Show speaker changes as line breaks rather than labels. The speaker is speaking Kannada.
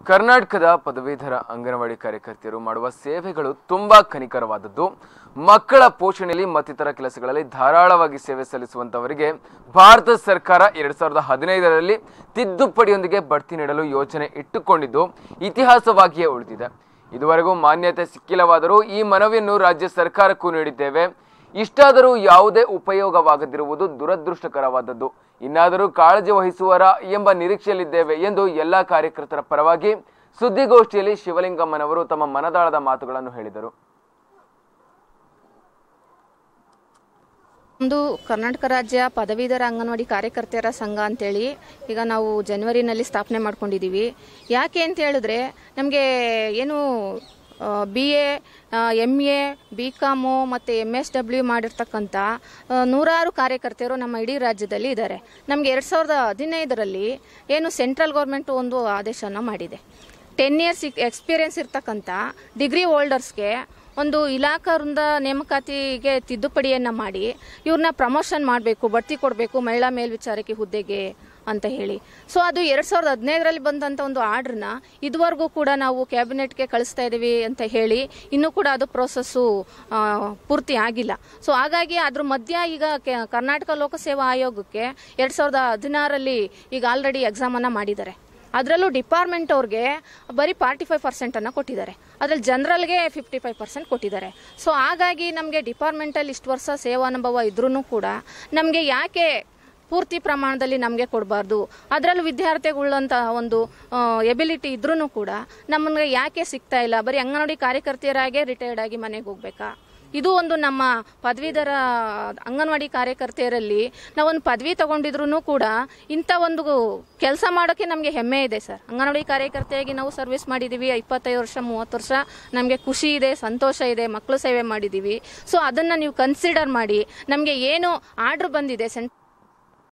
ಕರ್ನಾಟಕದ ಪದವೀಧರ ಅಂಗನವಾಡಿ ಕಾರ್ಯಕರ್ತೆಯರು ಮಾಡುವ ಸೇವೆಗಳು ತುಂಬಾ ಕನಿಕರವಾದದ್ದು ಮಕ್ಕಳ ಪೋಷಣೆಯಲ್ಲಿ ಮತ್ತಿತರ ಕೆಲಸಗಳಲ್ಲಿ ಧಾರಾಳವಾಗಿ ಸೇವೆ ಸಲ್ಲಿಸುವಂತವರಿಗೆ ಭಾರತ ಸರ್ಕಾರ ಎರಡ್ ಸಾವಿರದ ಹದಿನೈದರಲ್ಲಿ ತಿದ್ದುಪಡಿಯೊಂದಿಗೆ ಬಡ್ತಿ ನೀಡಲು ಯೋಜನೆ ಇಟ್ಟುಕೊಂಡಿದ್ದು ಇತಿಹಾಸವಾಗಿಯೇ ಉಳಿದಿದೆ ಇದುವರೆಗೂ ಮಾನ್ಯತೆ ಸಿಕ್ಕಿಲ್ಲವಾದರೂ ಈ ಮನವಿಯನ್ನು ರಾಜ್ಯ ಸರ್ಕಾರಕ್ಕೂ ನೀಡಿದ್ದೇವೆ ಇಷ್ಟಾದರೂ ಯಾವುದೇ ಉಪಯೋಗವಾಗದಿರುವುದು ದುರದೃಷ್ಟಕರವಾದದ್ದು ಇನ್ನಾದರೂ ಕಾಳಜಿ ವಹಿಸುವರ ಎಂಬ ನಿರೀಕ್ಷೆಯಲ್ಲಿದ್ದೇವೆ ಎಂದು ಎಲ್ಲಾ ಕಾರ್ಯಕರ್ತರ ಪರವಾಗಿ ಸುದ್ದಿಗೋಷ್ಠಿಯಲ್ಲಿ ಶಿವಲಿಂಗಮ್ಮನವರು ತಮ್ಮ ಮನದಾಳದ ಮಾತುಗಳನ್ನು ಹೇಳಿದರು
ಒಂದು ಕರ್ನಾಟಕ ರಾಜ್ಯ ಪದವೀಧರ ಅಂಗನವಾಡಿ ಕಾರ್ಯಕರ್ತೆಯರ ಸಂಘ ಅಂತೇಳಿ ಈಗ ನಾವು ಜನವರಿನಲ್ಲಿ ಸ್ಥಾಪನೆ ಮಾಡ್ಕೊಂಡಿದ್ದೀವಿ ಯಾಕೆ ಅಂತ ಹೇಳಿದ್ರೆ ನಮಗೆ ಏನು B A M A B com ಮತ್ತು ಎಮ್ ಎಸ್ ಡಬ್ಲ್ಯೂ ಮಾಡಿರ್ತಕ್ಕಂಥ ಆ, ನೂರಾರು ಕಾರ್ಯಕರ್ತೆಯರು ನಮ್ಮ ಇಡೀ ರಾಜ್ಯದಲ್ಲಿ ಇದ್ದಾರೆ ನಮಗೆ ಎರಡು ಸಾವಿರದ ಹದಿನೈದರಲ್ಲಿ ಏನು ಸೆಂಟ್ರಲ್ ಗೌರ್ಮೆಂಟ್ ಒಂದು ಆದೇಶನ ಮಾಡಿದೆ ಟೆನ್ ಇಯರ್ಸ್ ಎಕ್ಸ್ಪೀರಿಯನ್ಸ್ ಇರ್ತಕ್ಕಂಥ ಡಿಗ್ರಿ ಹೋಲ್ಡರ್ಸ್ಗೆ ಒಂದು ಇಲಾಖಾ ವೃಂದ ನೇಮಕಾತಿಗೆ ತಿದ್ದುಪಡಿಯನ್ನು ಮಾಡಿ ಇವ್ರನ್ನ ಪ್ರಮೋಷನ್ ಮಾಡಬೇಕು ಬಡ್ತಿ ಕೊಡಬೇಕು ಮಹಿಳಾ ಮೇಲ್ವಿಚಾರಕಿ ಹುದ್ದೆಗೆ ಅಂತ ಹೇಳಿ ಸೊ ಅದು ಎರಡು ಸಾವಿರದ ಹದಿನೈದರಲ್ಲಿ ಬಂದಂಥ ಒಂದು ಆರ್ಡ್ರನ್ನ ಇದುವರೆಗೂ ಕೂಡ ನಾವು ಕ್ಯಾಬಿನೆಟ್ಗೆ ಕಳಿಸ್ತಾ ಇದ್ದೀವಿ ಅಂತ ಹೇಳಿ ಇನ್ನೂ ಕೂಡ ಅದು ಪ್ರೋಸೆಸ್ಸು ಆ, ಪೂರ್ತಿ ಆಗಿಲ್ಲ ಸೊ ಹಾಗಾಗಿ ಅದ್ರ ಮಧ್ಯ ಈಗ ಕೆ- ಕರ್ನಾಟಕ ಲೋಕಸೇವಾ ಆಯೋಗಕ್ಕೆ ಎರಡು ಸಾವಿರದ ಹದಿನಾರರಲ್ಲಿ ಈಗ ಆಲ್ರೆಡಿ ಎಕ್ಸಾಮನ್ನು ಮಾಡಿದ್ದಾರೆ ಅದರಲ್ಲೂ ಡಿಪಾರ್ಟ್ಮೆಂಟ್ ಅವ್ರಿಗೆ ಬರೀ ಫಾರ್ಟಿ ಫೈವ್ ಪರ್ಸೆಂಟನ್ನು ಕೊಟ್ಟಿದ್ದಾರೆ ಅದರಲ್ಲಿ ಜನರಲ್ಗೆ ಫಿಫ್ಟಿ ಫೈವ್ ಪರ್ಸೆಂಟ್ ಕೊಟ್ಟಿದ್ದಾರೆ ಸೊ ಹಾಗಾಗಿ ನಮಗೆ ಡಿಪಾರ್ಟ್ಮೆಂಟಲ್ಲಿ ಇಷ್ಟು ವರ್ಷ ಸೇವಾನುಭವ ಇದ್ರೂ ಕೂಡ ನಮಗೆ ಯಾಕೆ ಪೂರ್ತಿ ಪ್ರಮಾಣದಲ್ಲಿ ನಮಗೆ ಕೊಡಬಾರ್ದು ಅದರಲ್ಲೂ ವಿದ್ಯಾರ್ಥಿಗಳಂತ ಒಂದು ಎಬಿಲಿಟಿ ಇದ್ರೂ ಕೂಡ ನಮಗೆ ಯಾಕೆ ಸಿಗ್ತಾ ಇಲ್ಲ ಬರೀ ಅಂಗನವಾಡಿ ಕಾರ್ಯಕರ್ತೆಯರಾಗೆ ರಿಟೈರ್ಡ್ ಆಗಿ ಮನೆಗೆ ಹೋಗ್ಬೇಕಾ ಇದು ಒಂದು ನಮ್ಮ ಪದವೀಧರ ಅಂಗನವಾಡಿ ಕಾರ್ಯಕರ್ತೆಯರಲ್ಲಿ ನಾವೊಂದು ಪದವಿ ತಗೊಂಡಿದ್ರು ಕೂಡ ಇಂಥ ಒಂದು ಕೆಲಸ ಮಾಡೋಕ್ಕೆ ನಮಗೆ ಹೆಮ್ಮೆ ಇದೆ ಸರ್ ಅಂಗನವಾಡಿ ಕಾರ್ಯಕರ್ತೆಯಾಗಿ ನಾವು ಸರ್ವಿಸ್ ಮಾಡಿದ್ದೀವಿ ಇಪ್ಪತ್ತೈದು ವರ್ಷ ಮೂವತ್ತು ವರ್ಷ ನಮಗೆ ಖುಷಿ ಇದೆ ಸಂತೋಷ ಇದೆ ಮಕ್ಕಳು ಸೇವೆ ಮಾಡಿದ್ದೀವಿ ಸೊ ಅದನ್ನು ನೀವು ಕನ್ಸಿಡರ್ ಮಾಡಿ ನಮಗೆ ಏನು ಆರ್ಡ್ರ್ ಬಂದಿದೆ ಸೆಂಟ್